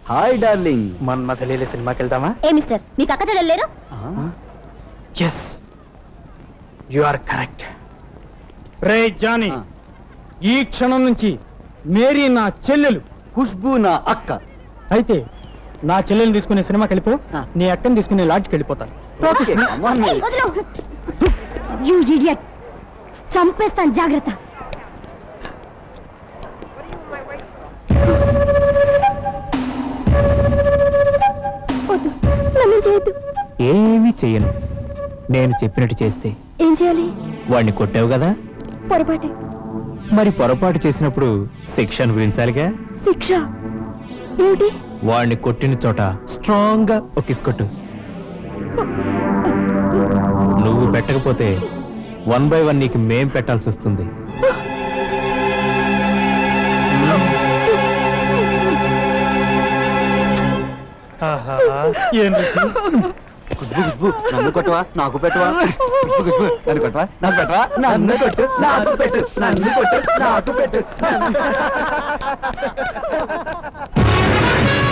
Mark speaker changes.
Speaker 1: Hi darling
Speaker 2: Manmatha లీల సినిమాకి వెళ్దామా
Speaker 3: ఏ mister మీకు అక్క చెల్లెలు లేరు
Speaker 2: ఎస్ యు ఆర్ కరెక్ట్ రే జానీ
Speaker 1: ఆ.
Speaker 2: ఈ క్షణం నుంచి మేరీ నా చెల్లెలు
Speaker 1: ఖుష్బు నా అక్క
Speaker 2: అయితే నా చెల్లెల్ని తీసుకునే సినిమాకి వెళ్ళిపో
Speaker 1: ఆ.
Speaker 2: నీ అక్కని తీసుకునే లాడ్జ్కి వెళ్ళిపోతాను
Speaker 1: ఓకే, come on,
Speaker 3: ఏయ్, వదిలు యూ ఇడియట్ చంపేస్తాను జాగ్రత్త వద్దు నన్ను చేయొద్దు
Speaker 2: ఏమీ చెయ్యను నేను చెప్పినట్టు చేస్తే
Speaker 3: ఏం చేయాలి
Speaker 2: వాడిని కొట్టావు కదా
Speaker 3: పొరపాటే
Speaker 2: మరి పొరపాటు చేసినప్పుడు శిక్ష అనుభవించాలిగా
Speaker 3: శిక్ష ఏమిటి
Speaker 2: వాడిని కొట్టిన చోట స్ట్రాంగ్ గా ఒక కిస్ కొట్టు నువ్వు పెట్టకపోతే వన్ బై వన్ నీకు మేం పెట్టాల్సి వస్తుంది ఏం రుచి
Speaker 1: ఖుష్బు ఖుష్బు నన్ను కొట్టవా నాకు పెట్టవా ఖుష్బు ఖుష్బు నన్ను కొట్టవా నాకు పెట్టవా నన్ను కొట్టు నాకు పెట్టు నన్ను కొట్టు నాకు పెట్టు